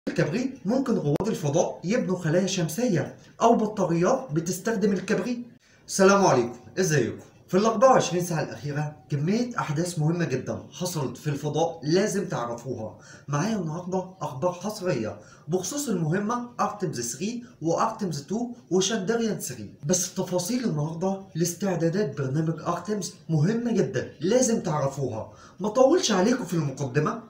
الكبريت ممكن رواد الفضاء يبنوا خلايا شمسية أو بطاريات بتستخدم الكبريت السلام عليكم ازيكم في ال 24 ساعة الأخيرة كمية أحداث مهمة جدا حصلت في الفضاء لازم تعرفوها معايا النهاردة أخبار حصرية بخصوص المهمة أرتمز 3 وأرتمز 2 وشاندريان 3 بس التفاصيل النهاردة لاستعدادات برنامج أرتمز مهمة جدا لازم تعرفوها ما طولش عليكم في المقدمة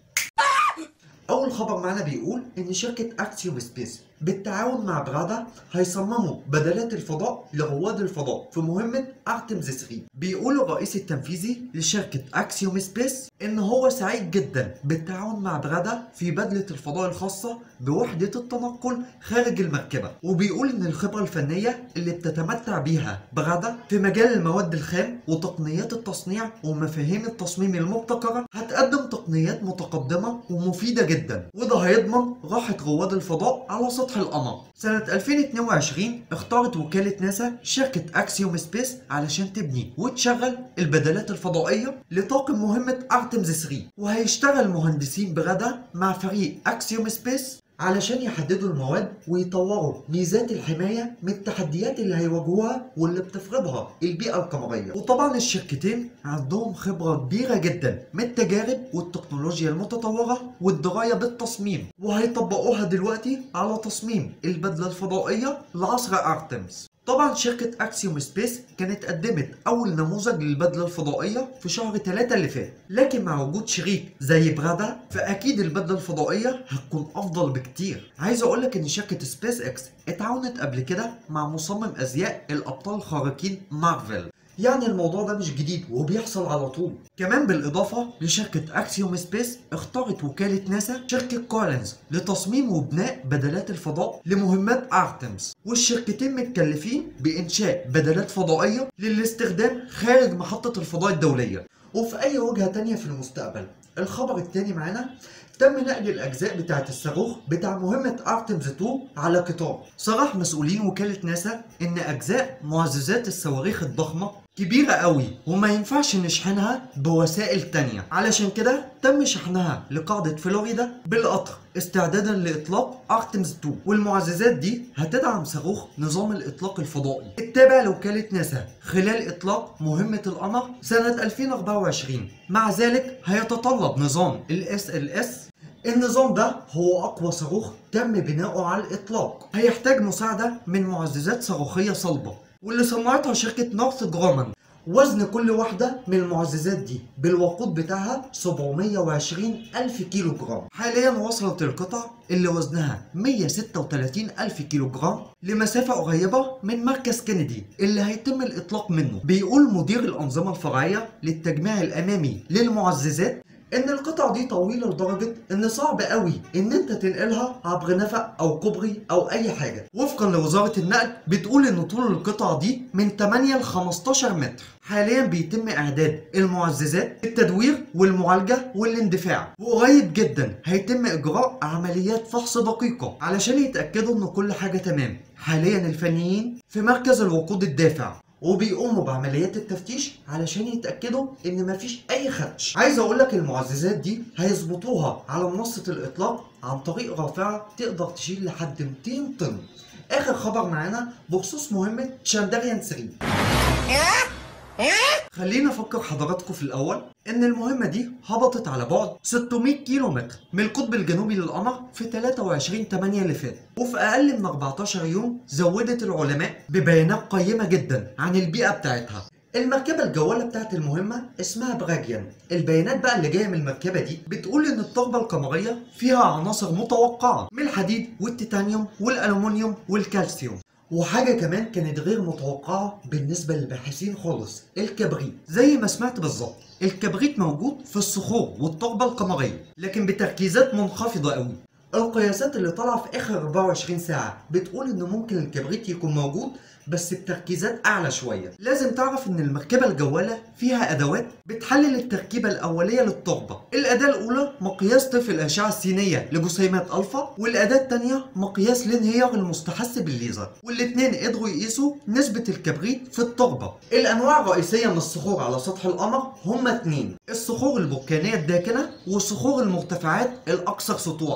أول خبر معانا بيقول إن شركة أكسيوم سبيس بالتعاون مع برادا هيصمموا بدلات الفضاء لرواد الفضاء في مهمة أرتمز 3 بيقول الرئيس التنفيذي لشركة أكسيوم سبيس إن هو سعيد جدا بالتعاون مع برادا في بدلة الفضاء الخاصة بوحدة التنقل خارج المركبة وبيقول إن الخبرة الفنية اللي بتتمتع بيها برادا في مجال المواد الخام وتقنيات التصنيع ومفاهيم التصميم المبتكرة هتقدم تقنيات متقدمة ومفيدة جدا وده هيضمن راحة رواد الفضاء على سطح القمر سنة 2022 اختارت وكالة ناسا شركة أكسيوم سبيس علشان تبني وتشغل البدلات الفضائية لطاقم مهمة أرتمز 3 وهيشتغل مهندسين برادا مع فريق أكسيوم سبيس علشان يحددوا المواد ويطوروا ميزات الحماية من التحديات اللي هيواجهوها واللي بتفرضها البيئة القمرية وطبعا الشركتين عندهم خبرة كبيرة جدا من التجارب والتكنولوجيا المتطورة والدراية بالتصميم وهيطبقوها دلوقتي على تصميم البدلة الفضائية لعصر أرتمس طبعا شركة أكسيوم سبيس كانت قدمت أول نموذج للبدلة الفضائية في شهر 3 اللي فات لكن مع وجود شريك زي برادا فأكيد البدلة الفضائية هتكون أفضل بكتير عايز أقولك إن شركة سبيس إكس اتعاونت قبل كده مع مصمم أزياء الأبطال الخارقين مارفل يعني الموضوع ده مش جديد وبيحصل على طول كمان بالإضافة لشركة أكسيوم سبيس اختارت وكالة ناسا شركة كولينز لتصميم وبناء بدلات الفضاء لمهمات أرتمس والشركتين متكلفين بإنشاء بدلات فضائية للاستخدام خارج محطة الفضاء الدولية وفي أي وجهة تانية في المستقبل الخبر التاني معانا تم نقل الاجزاء بتاعه الصاروخ بتاع مهمه ارتمز 2 على قطار صرح مسؤولين وكاله ناسا ان اجزاء معززات الصواريخ الضخمه كبيرة قوي وما ينفعش نشحنها بوسائل تانية علشان كده تم شحنها لقاعدة فلوريدا بالقطر استعدادا لإطلاق أرتمز 2 والمعززات دي هتدعم صاروخ نظام الإطلاق الفضائي التابع لوكالة ناسا خلال إطلاق مهمة القمر سنة 2024 مع ذلك هيتطلب نظام ال SLS النظام ده هو أقوى صاروخ تم بناؤه على الإطلاق هيحتاج مساعدة من معززات صاروخية صلبة واللي صنعتها شركة نورث جرومان وزن كل واحدة من المعززات دي بالوقود بتاعها 720 ألف كيلو جرام حاليا وصلت القطع اللي وزنها 136 ألف كيلو جرام لمسافة قريبة من مركز كندي اللي هيتم الإطلاق منه بيقول مدير الأنظمة الفرعية للتجميع الأمامي للمعززات ان القطع دي طويله لدرجه ان صعب قوي ان انت تنقلها عبر نفق او كوبري او اي حاجه وفقا لوزاره النقل بتقول ان طول القطع دي من 8 ل 15 متر حاليا بيتم اعداد المعززات التدوير والمعالجه والاندفاع وقريب جدا هيتم اجراء عمليات فحص دقيقه علشان يتاكدوا ان كل حاجه تمام حاليا الفنيين في مركز الوقود الدافع وبيقوموا بعمليات التفتيش علشان يتاكدوا ان مفيش اي خدش عايز اقول لك المعززات دي هيظبطوها على منصه الاطلاق عن طريق رافعه تقدر تشيل لحد 200 طن اخر خبر معانا بخصوص مهمه شاندريان 3 خلينا افكر حضراتكم في الاول ان المهمه دي هبطت على بعد 600 كيلو متر من القطب الجنوبي للقمر في 23 8 اللي فات وفي اقل من 14 يوم زودت العلماء ببيانات قيمه جدا عن البيئه بتاعتها المركبة الجوالة بتاعت المهمة اسمها براجيان البيانات بقى اللي جاية من المركبة دي بتقول ان التربة القمرية فيها عناصر متوقعة من الحديد والتيتانيوم والألومنيوم والكالسيوم وحاجة كمان كانت غير متوقعة بالنسبة للباحثين خالص الكبريت زي ما سمعت بالظبط الكبريت موجود في الصخور والتربة القمرية لكن بتركيزات منخفضة قوي القياسات اللي طالعة في آخر 24 ساعة بتقول إن ممكن الكبريت يكون موجود بس بتركيزات اعلى شويه لازم تعرف ان المركبه الجواله فيها ادوات بتحلل التركيبه الاوليه للتربه الاداه الاولى مقياس طيف الاشعه السينيه لجسيمات الفا والاداه الثانيه مقياس الانهيار المستحث بالليزر والاثنين قدروا يقيسوا نسبه الكبريت في التربه الانواع الرئيسيه من الصخور على سطح القمر هما اثنين الصخور البركانيه الداكنه وصخور المرتفعات الاكثر سطوعا اكتشف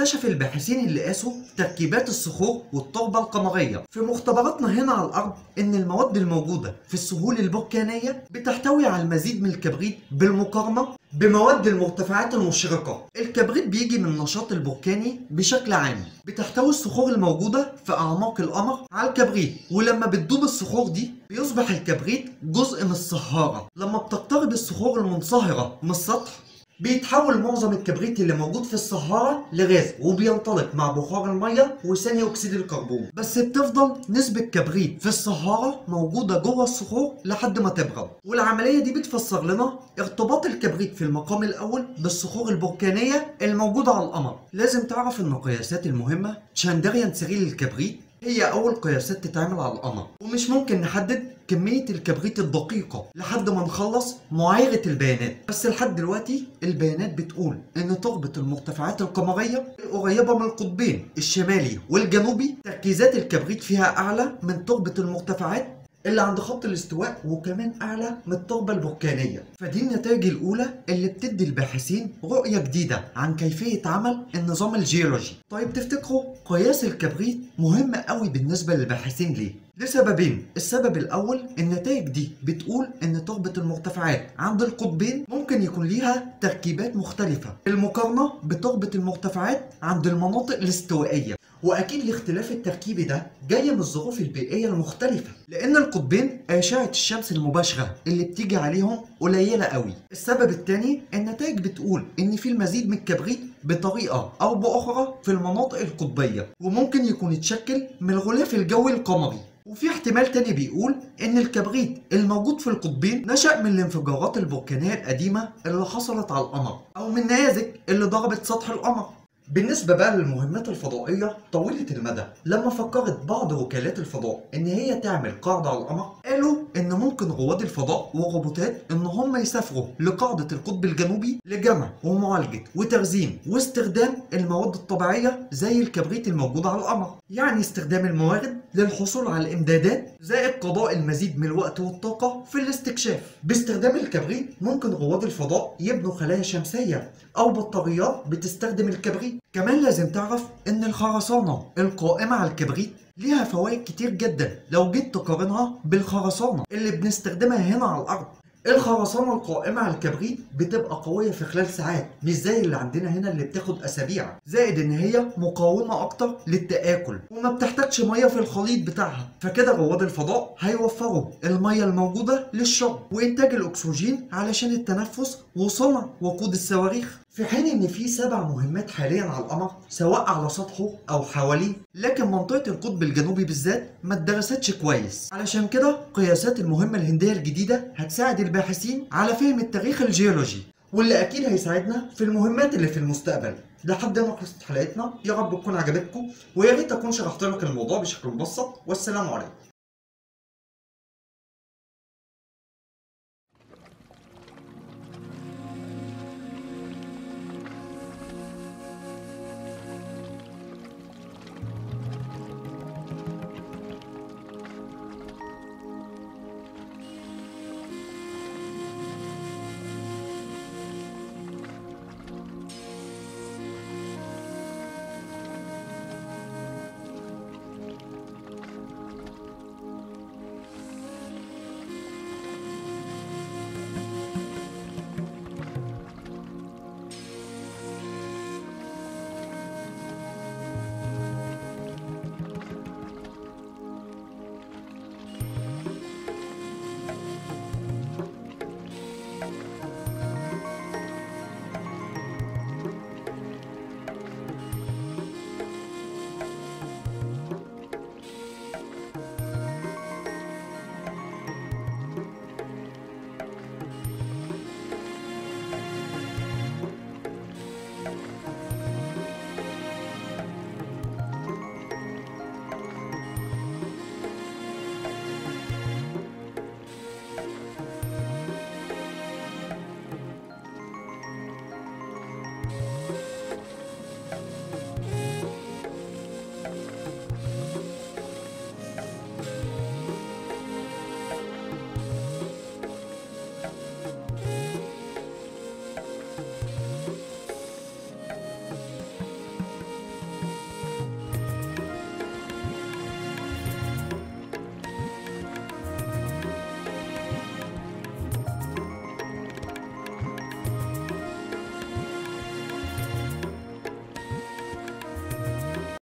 واكتشف الباحثين اللي قاسوا تركيبات الصخور والتربة القمرية في مختبراتنا هنا على الأرض إن المواد الموجودة في السهول البركانية بتحتوي على المزيد من الكبريت بالمقارنة بمواد المرتفعات المشرقة الكبريت بيجي من النشاط البركاني بشكل عام بتحتوي الصخور الموجودة في أعماق القمر على الكبريت ولما بتدوب الصخور دي بيصبح الكبريت جزء من الصهارة لما بتقترب الصخور المنصهرة من السطح بيتحول معظم الكبريت اللي موجود في الصهارة لغاز وبينطلق مع بخار المية وثاني أكسيد الكربون بس بتفضل نسبة كبريت في الصهارة موجودة جوه الصخور لحد ما تبرد والعملية دي بتفسر لنا ارتباط الكبريت في المقام الأول بالصخور البركانية الموجودة على القمر لازم تعرف إن القياسات المهمة تشاندريان سرير الكبريت هي أول قياسات تتعمل على القمر ومش ممكن نحدد كمية الكبريت الدقيقة لحد ما نخلص معايرة البيانات بس لحد دلوقتي البيانات بتقول إن تربة المرتفعات القمرية القريبة من القطبين الشمالي والجنوبي تركيزات الكبريت فيها أعلى من تربة المرتفعات اللي عند خط الاستواء وكمان اعلى من التربه البركانيه فدي النتائج الاولى اللي بتدي الباحثين رؤيه جديده عن كيفيه عمل النظام الجيولوجي طيب تفتكروا قياس الكبريت مهم قوي بالنسبه للباحثين ليه لسببين السبب الاول النتائج دي بتقول ان تربه المرتفعات عند القطبين ممكن يكون ليها تركيبات مختلفه بالمقارنه بتربه المرتفعات عند المناطق الاستوائيه واكيد الاختلاف التركيبي ده جاي من الظروف البيئيه المختلفه لان القطبين اشعه الشمس المباشره اللي بتيجي عليهم قليله قوي السبب الثاني النتائج بتقول ان في المزيد من الكبريت بطريقه او باخرى في المناطق القطبيه وممكن يكون يتشكل من الغلاف الجوي القمري وفي احتمال تاني بيقول ان الكبريت الموجود في القطبين نشأ من الانفجارات البركانية القديمة اللي حصلت على القمر او من النيازك اللي ضربت سطح القمر بالنسبة بقى للمهمات الفضائية طويلة المدى لما فكرت بعض وكالات الفضاء ان هي تعمل قاعدة على القمر قالوا ان ممكن رواد الفضاء والروبوتات ان هم يسافروا لقاعدة القطب الجنوبي لجمع ومعالجة وتخزين واستخدام المواد الطبيعية زي الكبريت الموجود على القمر يعني استخدام الموارد للحصول على الامدادات زائد قضاء المزيد من الوقت والطاقة في الاستكشاف باستخدام الكبريت ممكن رواد الفضاء يبنوا خلايا شمسية او بطاريات بتستخدم الكبريت كمان لازم تعرف ان الخرسانة القائمة على الكبريت ليها فوائد كتير جدا لو جيت تقارنها بالخرسانة اللي بنستخدمها هنا على الارض الخرسانة القائمة على الكبريت بتبقى قوية في خلال ساعات مش زي اللي عندنا هنا اللي بتاخد أسابيع زائد إن هي مقاومة أكتر للتآكل وما بتحتاجش مية في الخليط بتاعها فكده رواد الفضاء هيوفروا المية الموجودة للشرب وإنتاج الأكسجين علشان التنفس وصنع وقود الصواريخ في حين ان في سبع مهمات حاليا على القمر سواء على سطحه او حواليه لكن منطقه القطب الجنوبي بالذات ما اتدرستش كويس علشان كده قياسات المهمه الهنديه الجديده هتساعد الباحثين على فهم التاريخ الجيولوجي واللي اكيد هيساعدنا في المهمات اللي في المستقبل لحد ما خلصت حلقتنا يا رب تكون عجبتكم ويا ريت اكون شرحت لك الموضوع بشكل مبسط والسلام عليكم